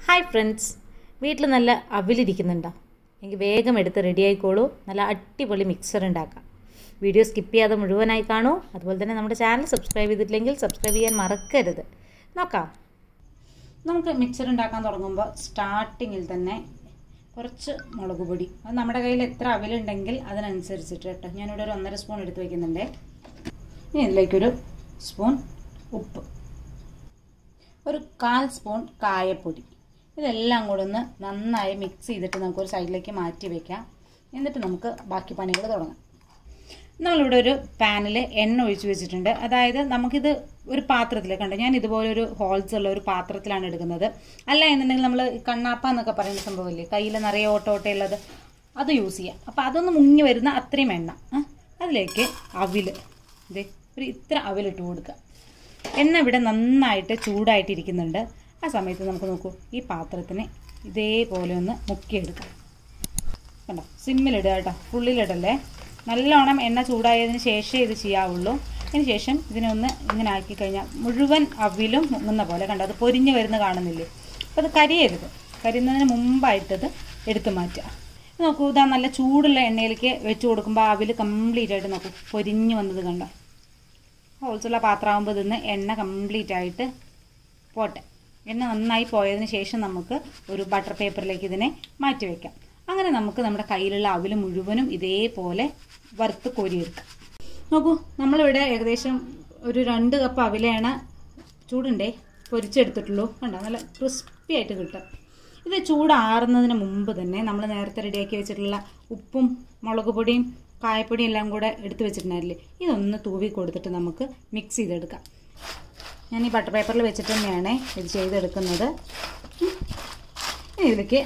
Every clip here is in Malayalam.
ഹായ് ഫ്രണ്ട്സ് വീട്ടിൽ നല്ല അവിലിരിക്കുന്നുണ്ടോ എനിക്ക് വേഗം എടുത്ത് റെഡി ആയിക്കോളൂ നല്ല അടിപൊളി മിക്സർ ഉണ്ടാക്കാം വീഡിയോ സ്കിപ്പ് ചെയ്യാതെ മുഴുവനായി കാണൂ അതുപോലെ തന്നെ നമ്മുടെ ചാനൽ സബ്സ്ക്രൈബ് ചെയ്തിട്ടില്ലെങ്കിൽ സബ്സ്ക്രൈബ് ചെയ്യാൻ മറക്കരുത് നോക്കാം നമുക്ക് മിക്സർ ഉണ്ടാക്കാൻ തുടങ്ങുമ്പോൾ സ്റ്റാർട്ടിങ്ങിൽ തന്നെ കുറച്ച് മുളക് പൊടി അത് നമ്മുടെ കയ്യിൽ എത്ര അവിലുണ്ടെങ്കിൽ അതിനനുസരിച്ചിട്ട് കേട്ടോ ഞാനിവിടെ ഒരു ഒന്നര സ്പൂൺ എടുത്ത് വയ്ക്കുന്നുണ്ട് ഇനി ഇതിലേക്കൊരു സ്പൂൺ ഉപ്പ് ഒരു കാൽ സ്പൂൺ കായപ്പൊടി ഇതെല്ലാം കൂടെ ഒന്ന് നന്നായി മിക്സ് ചെയ്തിട്ട് നമുക്കൊരു സൈഡിലേക്ക് മാറ്റി വെക്കാം എന്നിട്ട് നമുക്ക് ബാക്കി പണികൾ തുടങ്ങാം നമ്മളിവിടെ ഒരു പാനിൽ എണ്ണ ഒഴിച്ച് വെച്ചിട്ടുണ്ട് അതായത് നമുക്കിത് ഒരു പാത്രത്തിൽ കണ്ടോ ഞാൻ ഇതുപോലെ ഒരു ഹോൾസ് ഉള്ള ഒരു പാത്രത്തിലാണ് എടുക്കുന്നത് അല്ല എന്നുണ്ടെങ്കിൽ നമ്മൾ കണ്ണാപ്പ എന്നൊക്കെ പറയുന്ന സംഭവമില്ലേ കയ്യിൽ നിറയെ ഓട്ട ഓട്ടയുള്ളത് അത് യൂസ് ചെയ്യാം അപ്പോൾ അതൊന്ന് മുങ്ങി വരുന്ന അത്രയും എണ്ണ ആ, അതിലേക്ക് അവിൽ ഇത് ഒരു ഇത്ര അവിലിട്ട് കൊടുക്കുക എണ്ണ ഇവിടെ നന്നായിട്ട് ചൂടായിട്ടിരിക്കുന്നുണ്ട് ആ സമയത്ത് നമുക്ക് നോക്കൂ ഈ പാത്രത്തിന് ഇതേപോലെ ഒന്ന് മുക്കിയെടുക്കാം കണ്ടോ സിമ്മിലിടുക കേട്ടോ ഫുള്ളിലിടല്ലേ നല്ലോണം എണ്ണ ചൂടായതിന് ശേഷമേ ഇത് ചെയ്യാവുള്ളൂ അതിന് ശേഷം ഇതിനെ ഒന്ന് ഇങ്ങനെ ആക്കി കഴിഞ്ഞാൽ മുഴുവൻ അവിലും മുങ്ങുന്ന പോലെ കണ്ടോ അത് പൊരിഞ്ഞ് വരുന്ന കാണുന്നില്ലേ അപ്പോൾ അത് കരിയരുത് കരിയുന്നതിന് മുമ്പായിട്ടത് എടുത്തു മാറ്റുക ഇത് നോക്കൂ ഇതാ നല്ല ചൂടുള്ള എണ്ണയിലേക്ക് വെച്ച് കൊടുക്കുമ്പോൾ ആ അവിൽ കംപ്ലീറ്റ് ആയിട്ട് നോക്കൂ പൊരിഞ്ഞ് വന്നത് കണ്ടോ ഹോൾസുള്ള പാത്രമാകുമ്പോൾ ഇതിന്ന് എണ്ണ കംപ്ലീറ്റ് ആയിട്ട് പോട്ടെ എണ്ണ നന്നായി പോയതിന് ശേഷം നമുക്ക് ഒരു ബട്ടർ പേപ്പറിലേക്ക് ഇതിനെ മാറ്റി വയ്ക്കാം അങ്ങനെ നമുക്ക് നമ്മുടെ കയ്യിലുള്ള അവിൽ മുഴുവനും ഇതേപോലെ വറുത്ത് കോരിയെടുക്കാം നോക്കൂ നമ്മളിവിടെ ഏകദേശം ഒരു രണ്ട് കപ്പ് അവിലയാണ് ചൂടുണ്ടേ പൊരിച്ചെടുത്തിട്ടുള്ളൂ കണ്ടോ നല്ല ക്രിസ്പി ആയിട്ട് കിട്ടും ഇത് ചൂടാറുന്നതിന് മുമ്പ് തന്നെ നമ്മൾ നേരത്തെ റെഡിയാക്കി വെച്ചിട്ടുള്ള ഉപ്പും മുളക് പൊടിയും കായപ്പൊടിയും എല്ലാം കൂടെ എടുത്തു വെച്ചിട്ടുണ്ടായില്ലേ ഇതൊന്ന് തൂവി കൊടുത്തിട്ട് നമുക്ക് മിക്സ് ചെയ്തെടുക്കാം ഞാൻ ഈ ബട്ടർ പേപ്പറിൽ വെച്ചിട്ട് തന്നെയാണ് ഇത് ചെയ്തെടുക്കുന്നത് ഉം. ഇനി ഇതിലേക്ക്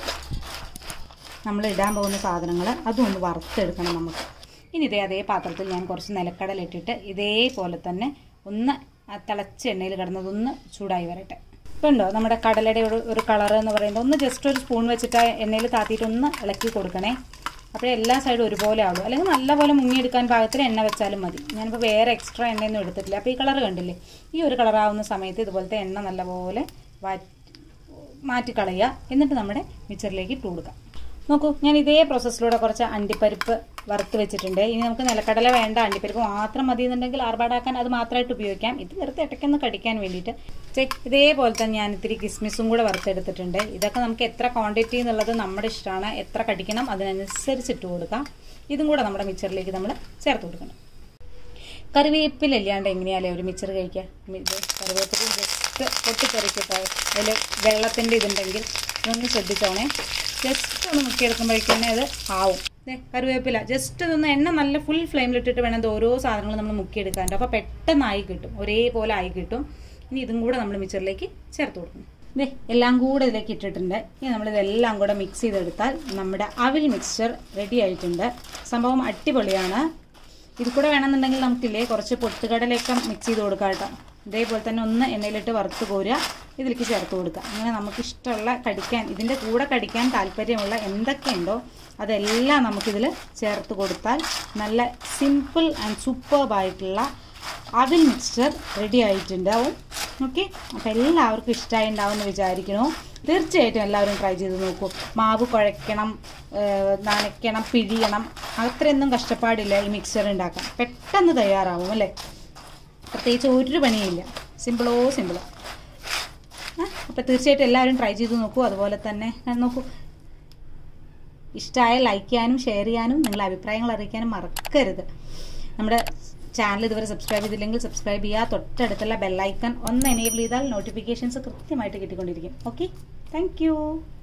നമ്മൾ ഇടാൻ പോകുന്ന സാധനങ്ങൾ അതും ഒന്ന് വറുത്തെടുക്കണം നമുക്ക് ഇനി ഇതേ അതേ പാത്രത്തിൽ ഞാൻ കുറച്ച് നിലക്കടല ഇട്ടിട്ട് ഇതേപോലെ തന്നെ ഒന്ന് ആ തിളച്ച എണ്ണയിൽ കിടന്നതൊന്ന് ചൂടായി വരട്ടെ ഇപ്പം ഉണ്ടോ നമ്മുടെ കടലയുടെ ഒരു ഒരു കളർ എന്ന് പറയുന്നത് ഒന്ന് ജസ്റ്റ് ഒരു സ്പൂൺ വെച്ചിട്ട് എണ്ണയിൽ താത്തിയിട്ട് ഒന്ന് ഇളക്കി കൊടുക്കണേ അപ്പോഴേ എല്ലാ സൈഡും ഒരുപോലെ ആവുള്ളൂ അല്ലെങ്കിൽ നല്ലപോലെ മുങ്ങിയെടുക്കാൻ പാകത്തിന് എണ്ണ വെച്ചാലും മതി ഞാനിപ്പോൾ വേറെ എക്സ്ട്രാ എണ്ണയൊന്നും എടുത്തിട്ടില്ല അപ്പോൾ ഈ കളർ കണ്ടില്ലേ ഈ ഒരു കളറാവുന്ന സമയത്ത് ഇതുപോലത്തെ എണ്ണ നല്ലപോലെ വാറ്റി മാറ്റിക്കളയുക എന്നിട്ട് നമ്മുടെ മിക്സറിലേക്ക് ഇട്ട് കൊടുക്കാം നോക്കൂ ഞാൻ ഇതേ പ്രോസസ്സിലൂടെ കുറച്ച് അണ്ടിപ്പരിപ്പ് വറുത്ത് വെച്ചിട്ടുണ്ട് ഇനി നമുക്ക് നിലക്കടല വേണ്ട അണ്ടിപ്പരിപ്പ് മാത്രം മതി എന്നുണ്ടെങ്കിൽ ആർഭാടാക്കാൻ അത് മാത്രമായിട്ട് ഉപയോഗിക്കാം ഇത് വെറുതെ ഇടയ്ക്കൊന്ന് കടിക്കാൻ വേണ്ടിയിട്ട് ചെ ഇതേപോലെ തന്നെ ഞാൻ ഇത്തിരി കിസ്മിസും കൂടെ വറുത്തെടുത്തിട്ടുണ്ട് ഇതൊക്കെ നമുക്ക് എത്ര ക്വാണ്ടിറ്റി എന്നുള്ളത് നമ്മുടെ ഇഷ്ടമാണ് എത്ര കടിക്കണം അതിനനുസരിച്ച് ഇട്ട് കൊടുക്കാം ഇതും കൂടെ നമ്മുടെ മിക്സറിലേക്ക് നമ്മൾ ചേർത്ത് കൊടുക്കണം കറിവേപ്പിലല്ലാണ്ട് എങ്ങനെയാലേ ഒരു മിച്ചർ കഴിക്കുക ഇത് കറിവേപ്പില ജസ്റ്റ് പൊട്ടിത്തെറിക്കട്ടെ അതിൽ വെള്ളത്തിൻ്റെ ഇതുണ്ടെങ്കിൽ ഇതൊന്ന് ശ്രദ്ധിച്ചോണേ ജസ്റ്റ് ഒന്ന് മുക്കിയെടുക്കുമ്പോഴേക്കും അത് ആവും ദേ കറിവേപ്പില ജസ്റ്റ് ഇതൊന്ന് എണ്ണ നല്ല ഫുൾ ഫ്ലെയിമിലിട്ടിട്ട് വേണം ഇത് ഓരോ സാധനങ്ങളും നമ്മൾ മുക്കിയെടുക്കാനുണ്ട് അപ്പോൾ പെട്ടെന്ന് ആയി കിട്ടും ഒരേപോലെ ആയി കിട്ടും ഇനി ഇതും കൂടെ നമ്മൾ മിച്ചറിലേക്ക് ചേർത്ത് കൊടുക്കണം ദേ എല്ലാം കൂടെ ഇതിലേക്ക് ഇട്ടിട്ടുണ്ട് ഇനി നമ്മളിതെല്ലാം കൂടെ മിക്സ് ചെയ്തെടുത്താൽ നമ്മുടെ അവിൽ മിക്സ്ചർ റെഡി ആയിട്ടുണ്ട് സംഭവം അടിപൊളിയാണ് ഇത് കൂടെ വേണമെന്നുണ്ടെങ്കിൽ നമുക്കില്ലേ കുറച്ച് പൊട്ടുകടലയൊക്കെ മിക്സ് ചെയ്ത് കൊടുക്കാം കേട്ടോ ഇതേപോലെ തന്നെ ഒന്ന് എണ്ണയിലിട്ട് വറുത്ത് കോരുക ഇതിലേക്ക് ചേർത്ത് കൊടുക്കുക അങ്ങനെ നമുക്ക് ഇഷ്ടമുള്ള കടിക്കാൻ ഇതിൻ്റെ കൂടെ കടിക്കാൻ താല്പര്യമുള്ള എന്തൊക്കെയുണ്ടോ അതെല്ലാം നമുക്കിതിൽ ചേർത്ത് കൊടുത്താൽ നല്ല സിമ്പിൾ ആൻഡ് സൂപ്പർബായിട്ടുള്ള അവിൽ മിക്സ്ചർ റെഡി ആയിട്ടുണ്ടാവും ഓക്കെ അപ്പോൾ എല്ലാവർക്കും ഇഷ്ടമായി ഉണ്ടാവുമെന്ന് വിചാരിക്കുന്നു തീർച്ചയായിട്ടും എല്ലാവരും ട്രൈ ചെയ്ത് നോക്കൂ മാവ് കുഴയ്ക്കണം ഏഹ് നനയ്ക്കണം പിഴിയണം അത്രയൊന്നും കഷ്ടപ്പാടില്ല ഈ മിക്സ്ചർ ഉണ്ടാക്കാൻ പെട്ടെന്ന് തയ്യാറാവും അല്ലേ പ്രത്യേകിച്ച് ഒരു പണിയില്ല സിമ്പിളോ സിമ്പിളോ അപ്പോൾ തീർച്ചയായിട്ടും എല്ലാവരും ട്രൈ ചെയ്ത് നോക്കൂ അതുപോലെ തന്നെ ആ, നോക്കൂ ഇഷ്ടമായ ലൈക്ക് ചെയ്യാനും ഷെയർ ചെയ്യാനും നിങ്ങളുടെ അഭിപ്രായങ്ങൾ അറിയിക്കാനും മറക്കരുത് നമ്മുടെ ചാനൽ ഇതുവരെ സബ്സ്ക്രൈബ് ചെയ്തില്ലെങ്കിൽ സബ്സ്ക്രൈബ് ചെയ്യുക തൊട്ടടുത്തുള്ള ബെല്ലൈക്കൺ ഒന്ന് എനേബിൾ ചെയ്താൽ നോട്ടിഫിക്കേഷൻസ് കൃത്യമായിട്ട് കിട്ടിക്കൊണ്ടിരിക്കും ഓക്കെ താങ്ക്